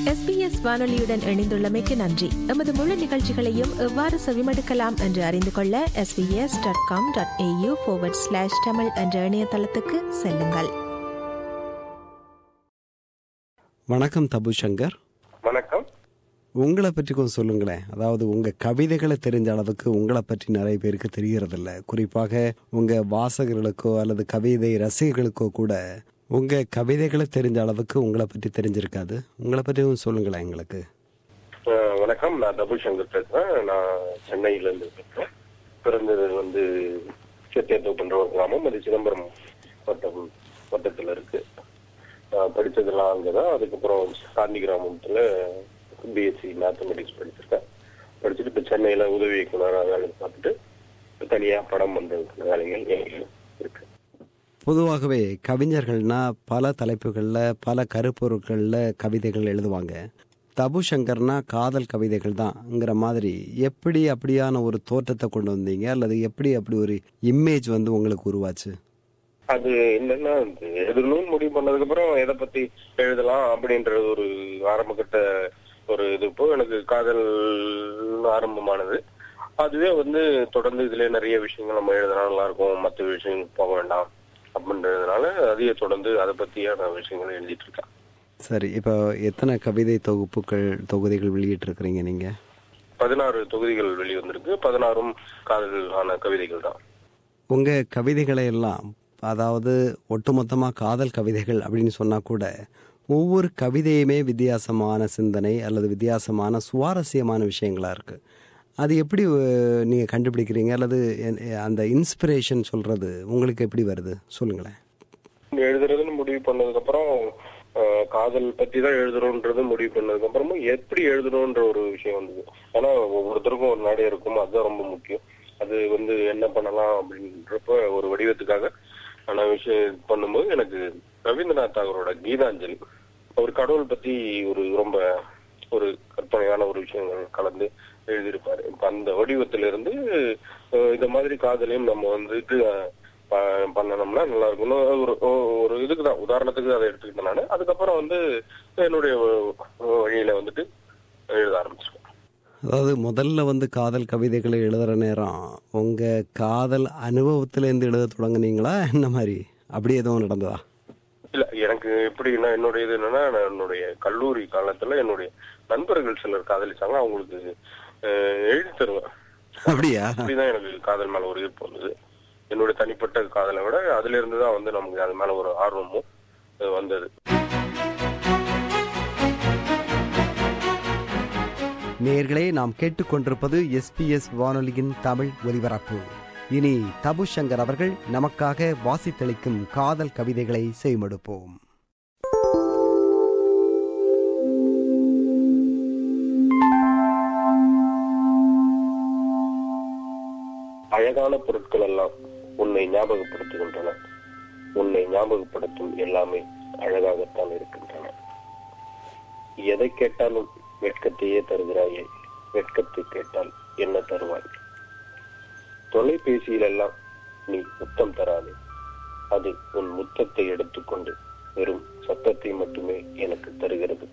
SBS வானொலியுடன் இணைந்துள்ளமைக்கு நன்றி எமது முழு நிகழ்ச்சிகளையும் எவ்வாறு செவிமடுக்கலாம் என்று அறிந்து கொள்ள SBS dot com dot AU slash Tamil என்ற இணையதளத்துக்கு செல்லுங்கள் வணக்கம் தபு சங்கர் வணக்கம் உங்களை பற்றி கொஞ்சம் சொல்லுங்களேன் அதாவது உங்க கவிதைகளை தெரிஞ்ச அளவுக்கு உங்களை பற்றி நிறைய பேருக்கு தெரியறதில்ல குறிப்பாக உங்க வாசகர்களுக்கோ அல்லது கவிதை ரசிகர்களுக்கோ கூட உங்க கவிதைகளை தெரிஞ்ச அளவுக்கு உங்களை பற்றி தெரிஞ்சிருக்காது உங்களை பற்றி கொஞ்சம் சொல்லுங்களேன் எங்களுக்கு அஹ் வணக்கம் நான் தபுல் சங்கர் பேசுறேன் நான் சென்னையில இருந்து பேசுறேன் பிறந்தது வந்து சேத்தியத்தோப்புன்ற ஒரு கிராமம் அது சிதம்பரம் வட்டம் வட்டத்துல இருக்கு அஹ் படிச்சதெல்லாம் அங்கதான் அதுக்கப்புறம் காந்தி கிராமத்துல பிஎஸ்சி மேத்தமெட்டிக்ஸ் படிச்சிருக்கேன் படிச்சுட்டு இப்ப சென்னையில உதவி இயக்குனராக வேலை பார்த்துட்டு இப்ப தனியா படம் பண்றதுக்கு வேலைகள் இருக்கு பொதுவாகவே கவிஞர்கள்னா பல தலைப்புகளில் பல கருப்பொருட்களில் கவிதைகள் எழுதுவாங்க தபு சங்கர்னா காதல் கவிதைகள் தான்ங்கிற மாதிரி எப்படி அப்படியான ஒரு தோற்றத்தை கொண்டு வந்தீங்க அல்லது எப்படி அப்படி ஒரு இமேஜ் வந்து உங்களுக்கு உருவாச்சு அது என்னன்னா இந்த எழுதணும்னு முடிவு பண்ணதுக்கு அப்புறம் எதை பத்தி எழுதலாம் அப்படின்றது ஒரு ஆரம்பகட்ட ஒரு இது இப்போ எனக்கு காதல் ஆரம்பமானது அதுவே வந்து தொடர்ந்து இதுல நிறைய விஷயங்கள் நம்ம எழுதினா நல்லா இருக்கும் மற்ற விஷயங்கள் போக வேண்டாம் அப்படின்றதுனால அதையே தொடர்ந்து அதை பத்தியான விஷயங்களை எழுதிட்டு இருக்கேன் சரி இப்போ எத்தனை கவிதை தொகுப்புகள் தொகுதிகள் வெளியிட்டிருக்கிறீங்க நீங்க பதினாறு தொகுதிகள் வெளிவந்திருக்கு பதினாறும் காதலான கவிதைகள் தான் உங்க கவிதைகளை எல்லாம் அதாவது ஒட்டுமொத்தமா காதல் கவிதைகள் அப்படின்னு சொன்னா கூட ஒவ்வொரு கவிதையுமே வித்தியாசமான சிந்தனை அல்லது வித்தியாசமான சுவாரஸ்யமான விஷயங்களா இருக்கு அது எப்படி அஹ், நீங்க கண்டுபிடிக்கிறீங்க அல்லது என்- அந்த இன்ஸ்பிரேஷன் சொல்றது உங்களுக்கு எப்படி வருது சொல்லுங்களேன் எழுதுறதுன்னு முடிவு பண்ணதுக்கு அப்புறம் அஹ், காதல் பத்தி தான் எழுதுறோன்றது முடிவு பண்ணதுக்கு அப்புறமும் எப்படி எழுதணும்ன்ற ஒரு விஷயம் வந்தது ஏன்னா ஒவ்வொருத்தருக்கும் ஒரு நாடே இருக்கும் அதுதான் ரொம்ப முக்கியம் அது வந்து என்ன பண்ணலாம் அப்படின்றப்ப ஒரு வடிவத்துக்காக நான் விஷயம் பண்ணும்போது எனக்கு ரவீந்திரநாத் தாகரோட கீதாஞ்சலி அவர் கடவுள் பத்தி ஒரு ரொம்ப ஒரு கற்பனையான ஒரு விஷயங்கள் கலந்து எழுதியிருப்பாரு இப்ப அந்த வடிவத்திலிருந்து அஹ், இந்த மாதிரி காதலையும் நம்ம வந்துட்டு அஹ், ப- பண்ணணும்னா நல்லா இருக்கும்னு ஒரு ஒரு இதுக்கு தான் உதாரணத்துக்கு அதை எடுத்துக்கிட்டேன் நான் அதுக்கப்புறம் வந்து என்னுடைய வ- வழியில வந்துட்டு எழுத ஆரம்பிச்சிருக்கேன் அதாவது முதல்ல வந்து காதல் கவிதைகளை எழுதுற நேரம் உங்க காதல் அனுபவத்திலேருந்து எழுத தொடங்குனீங்களா என்ன மாதிரி அப்படி எதுவும் நடந்ததா இல்ல எனக்கு எப்படின்னா என்னுடைய இது என்னன்னா நான் என்னுடைய கல்லூரி காலத்துல என்னுடைய நண்பர்கள் சிலர் காதலிச்சாங்க அவங்களுக்கு அஹ், எழுதி தருவேன் அப்படியா அப்படிதான் எனக்கு காதல் மேல ஒரு ஈர்ப்பு வந்தது என்னுடைய தனிப்பட்ட காதலை விட அதுல இருந்து தான் வந்து நமக்கு அது மேல ஒரு ஆர்வமும் அஹ், வந்தது நேர்களே நாம் கேட்டுக்கொண்டிருப்பது எஸ்பிஎஸ் வானொலியின் தமிழ் ஒலிபரப்பு இனி தபு சங்கர் அவர்கள் நமக்காக வாசித்தளிக்கும் காதல் கவிதைகளை செய்மடுப்போம் அழகான பொருட்கள் எல்லாம் உன்னை ஞாபகப்படுத்துகின்றன உன்னை ஞாபகப்படுத்தும் எல்லாமே அழகாகத்தான் இருக்கின்றன எதை கேட்டாலும் வெட்கத்தையே தருகிறாயே வெட்கத்தை கேட்டால் என்ன தருவாய் தொலைபேசியில் எல்லாம் நீ முத்தம் தராதே அது உன் முத்தத்தை எடுத்துக்கொண்டு வெறும் சத்தத்தை மட்டுமே எனக்கு தருகிறது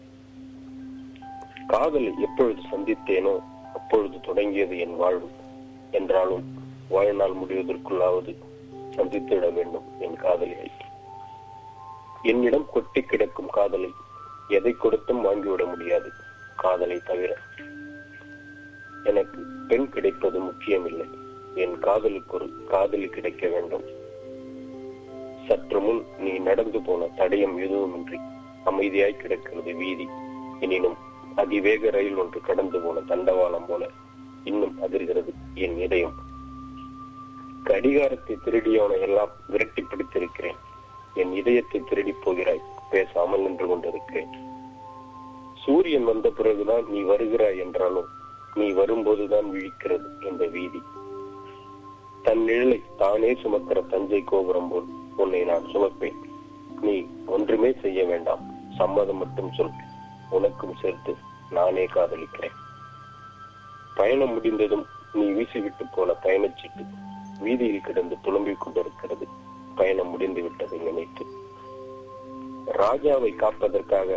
காதலை எப்பொழுது சந்தித்தேனோ அப்பொழுது தொடங்கியது என் வாழ்வு என்றாலும் வாழ்நாள் முடிவதற்குள்ளாவது சந்தித்திட வேண்டும் என் காதலியை என்னிடம் கொட்டி கிடக்கும் காதலை எதை கொடுத்தும் வாங்கிவிட முடியாது காதலை தவிர எனக்கு பெண் கிடைப்பது முக்கியமில்லை என் காதலுக்கு ஒரு காதலி கிடைக்க வேண்டும் சற்று முன் நீ நடந்து போன தடயம் எதுவுமின்றி அமைதியாய் கிடக்கிறது வீதி எனினும் அதிவேக ரயில் ஒன்று கடந்து போன தண்டவாளம் போல இன்னும் அதிர்கிறது என் இதயம் கடிகாரத்தை திருடியவனை எல்லாம் விரட்டி பிடித்திருக்கிறேன் என் இதயத்தை திருடி போகிறாய் பேசாமல் நின்று கொண்டிருக்கிறேன் சூரியன் வந்த பிறகுதான் நீ வருகிறாய் என்றாலும் நீ வரும்போதுதான் விழிக்கிறது இந்த வீதி தன் நிழலை தானே சுமக்கிற தஞ்சை கோபுரம் போல் உன்னை நான் சுமப்பேன் நீ ஒன்றுமே செய்ய வேண்டாம் சம்மதம் மட்டும் சொல் உனக்கும் சேர்த்து நானே காதலிக்கிறேன் பயணம் முடிந்ததும் நீ வீசிவிட்டு போன பயணச்சீட்டு வீதியில் கிடந்து புலம்பிக் கொண்டிருக்கிறது பயணம் முடிந்து விட்டதை நினைத்து ராஜாவை காப்பதற்காக ராணி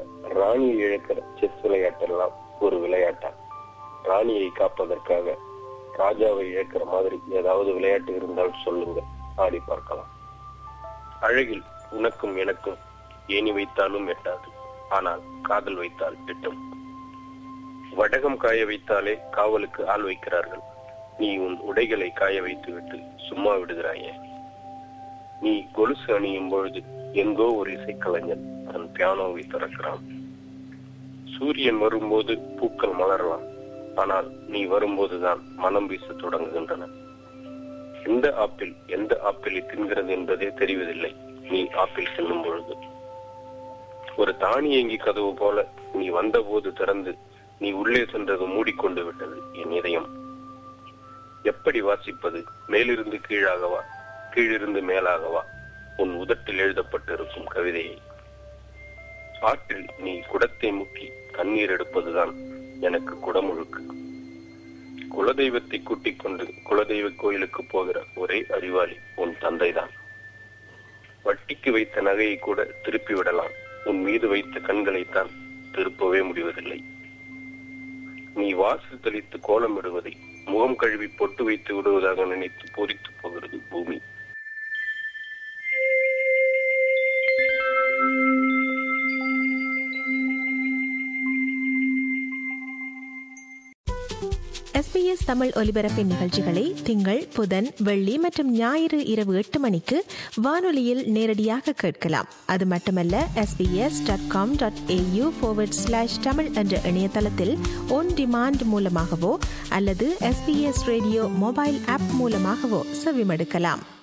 ராணியை இழக்கிற செஸ் விளையாட்டெல்லாம் ஒரு விளையாட்டா ராணியை காப்பதற்காக ராஜாவை இழக்கிற மாதிரி ஏதாவது விளையாட்டு இருந்தால் சொல்லுங்க ஆடி பார்க்கலாம் அழகில் உனக்கும் எனக்கும் ஏணி வைத்தாலும் எட்டாது ஆனால் காதல் வைத்தால் எட்டும் வடகம் காய வைத்தாலே காவலுக்கு ஆள் வைக்கிறார்கள் நீ உன் உடைகளை காய வைத்துவிட்டு சும்மா விடுகிறாயே நீ கொலுசு அணியும் பொழுது எங்கோ ஒரு இசைக்கலைஞன் தன் பியானோவை திறக்கிறான் சூரியன் வரும்போது பூக்கள் மலரலாம் ஆனால் நீ வரும்போதுதான் மனம் வீச தொடங்குகின்றன எந்த ஆப்பிள் எந்த ஆப்பிளை தின்கிறது என்பதே தெரிவதில்லை நீ ஆப்பிள் தின்னும் பொழுது ஒரு தானியங்கி கதவு போல நீ வந்தபோது திறந்து நீ உள்ளே சென்றது மூடிக்கொண்டு விட்டது என் இதயம் எப்படி வாசிப்பது மேலிருந்து கீழாகவா கீழிருந்து மேலாகவா உன் உதட்டில் எழுதப்பட்டிருக்கும் கவிதையை ஆற்றில் நீ குடத்தை முக்கி தண்ணீர் எடுப்பதுதான் எனக்கு குடமுழுக்கு குலதெய்வத்தை கூட்டிக் கொண்டு குலதெய்வ கோயிலுக்கு போகிற ஒரே அறிவாளி உன் தந்தைதான் வட்டிக்கு வைத்த நகையை கூட திருப்பி விடலாம் உன் மீது வைத்த கண்களைத்தான் திருப்பவே முடிவதில்லை நீ வாசல் தெளித்து கோலம் விடுவதை முகம் கழுவி பொட்டு வைத்து விடுவதாக நினைத்து பூரித்து போகிறது பூமி எஸ்பிஎஸ் தமிழ் ஒலிபரப்பின் நிகழ்ச்சிகளை திங்கள் புதன் வெள்ளி மற்றும் ஞாயிறு இரவு எட்டு மணிக்கு வானொலியில் நேரடியாக கேட்கலாம் அது மட்டுமல்ல SBS dot com dot AU slash Tamil என்ற இணையதளத்தில் ஒன் டிமாண்ட் மூலமாகவோ அல்லது எஸ்பிஎஸ் ரேடியோ மொபைல் ஆப் மூலமாகவோ செவிமடுக்கலாம்